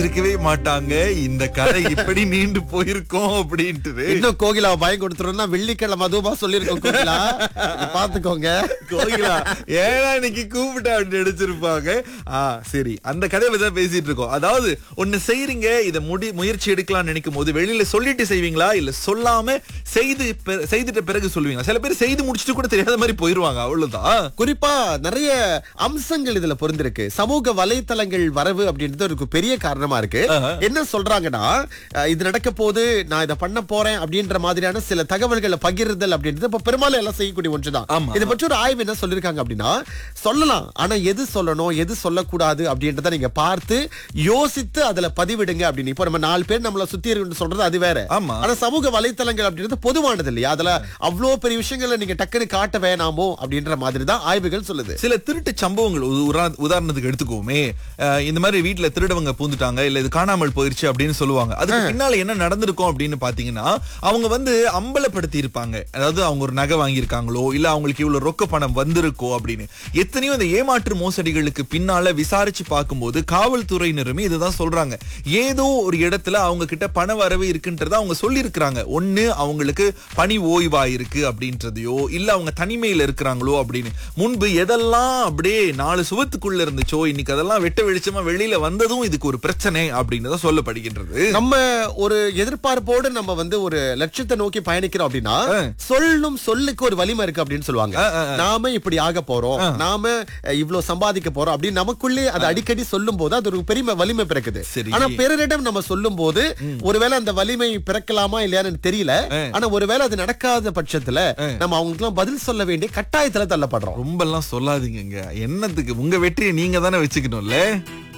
இருக்கவே மாட்டாங்க இந்த கதை இப்படி நீண்டு போயிருக்கோம் அப்படின்ட்டு இன்னும் கோகிலா பயம் கொடுத்துருந்தா வெள்ளிக்கிழமை அதுவா சொல்லிருக்கோம் கோகிலா இத பாத்துக்கோங்க கோகிலா ஏன்னா இன்னைக்கு கூப்பிட்டா அப்படி நடிச்சிருப்பாங்க ஆ சரி அந்த கதையை பத்தி தான் பேசிட்டு இருக்கோம் அதாவது ஒண்ணு செய்றீங்க இத முடி முயற்சி எடுக்கலாம்னு நினைக்கும் போது வெளியில சொல்லிட்டு செய்வீங்களா இல்ல சொல்லாம செய்து பெ- செய்துட்ட பிறகு சொல்லுவீங்களா சில பேர் செய்து முடிச்சிட்டு கூட தெரியாத மாதிரி போயிருவாங்க அவ்வளவுதான் குறிப்பா நிறைய அம்சங்கள் இதுல பொருந்திருக்கு சமூக வலைத்தளங்கள் வரவு அப்படின்றது ஒரு பெரிய காரணமா இருக்கு என்ன சொல்றாங்கன்னா அஹ், இது நடக்க போது நான் இதை பண்ண போறேன் அப்படின்ற மாதிரியான சில தகவல்களை பகிர்தல் அப்படின்றது இப்ப பெரும்பாலும் எல்லாம் செய்யக்கூடிய ஒன்றுதான் ஆமா. இதை பற்றி ஒரு ஆய்வு என்ன சொல்லிருக்காங்க அப்படின்னா சொல்லலாம் ஆனா எது சொல்லணும் எது சொல்லக்கூடாது அப்படின்றத நீங்க பார்த்து யோசித்து அதுல பதிவிடுங்க அப்படின்னு இப்போ நம்ம நாலு பேர் நம்மள சுத்தி இருக்கு சொல்றது அது வேற ஆமா. ஆனா சமூக வலைத்தளங்கள் அப்படின்றது பொதுவானது இல்லையா அதுல அவ்வளவு பெரிய விஷயங்களை நீங்க டக்குன்னு காட்ட வேணாமோ அப்படின்ற மாதிரி தான் ஆய்வுகள் சொல்லுது சில திருட்டு சம்பவங்கள் ஒரு உரா- உதாரணத்துக்கு எடுத்துக்கோமே அஹ் இந்த மாதிரி வீட்ல திருடவங்க பூந்துட்டாங்க இல்ல இது காணாமல் போயிருச்சு அப்படின்னு சொல்லுவாங்க அதுக்கு பின்னால என்ன நடந்திருக்கும் அப்படின்னு பாத்தீங்கன்னா அவங்க வந்து அம்பலப்படுத்தி இருப்பாங்க அதாவது அவங்க ஒரு நகை வாங்கியிருக்காங்களோ இல்ல அவங்களுக்கு இவ்வளவு ரொக்க பணம் வந்திருக்கோ அப்படின்னு எத்தனையோ இந்த ஏமாற்று மோசடிகளுக்கு பின்னால விசாரிச்சு பார்க்கும்போது காவல்துறையினருமே இதுதான் சொல்றாங்க ஏதோ ஒரு இடத்துல அவங்க கிட்ட பண வரவு இருக்குன்றத அவங்க சொல்லியிருக்கிறாங்க ஒண்ணு அவங்களுக்கு பணி ஓய்வா இருக்கு அப்படின்றதையோ இல்ல அவங்க தனிமையில இருக்கிறாங்களோ அப்படின்னு முன்பு எதெல்லாம் அப்படியே நாலு சுவத்துக்குள்ள இருந்துச்சோ இன்னைக்கு அதெல்லாம் வெட்ட வெளிச்சமா வெளியில வந்ததும் இதுக்கு ஒரு பிரச்சனை அப்படின்னு தான் சொல்லப்படுகின்றது நம்ம ஒரு எதிர்பார்ப்போடு நம்ம வந்து ஒரு லட்சியத்தை நோக்கி பயணிக்கிறோம் அப்படின்னா சொல்லும் சொல்லுக்கு ஒரு வலிமை இருக்கு அப்படின்னு சொல்லுவாங்க நாம இப்படி ஆக போறோம் நாம அஹ், இவ்வளவு சம்பாதிக்க போறோம் அப்படின்னு நமக்குள்ளே அதை அடிக்கடி சொல்லும் போது அது ஒரு பெரிய வலிமை பிறக்குது சரி. ஆனா பிறரிடம் நம்ம சொல்லும் போது ஒருவேளை அந்த வலிமை பிறக்கலாமா இல்லையான்னு தெரியல ஆனா ஒருவேளை அது நடக்காத பட்சத்துல நம்ம அவங்களுக்கு எல்லாம் பதில் சொல்ல வேண்டிய கட்டாயத்துல தள்ளப்படுறோம் ரொம்ப எல்லாம் சொல்லாதீங்கங்க என்னத்துக்கு உங்க வெற்றியை நீங்க தானே வச்சுக்கணும்ல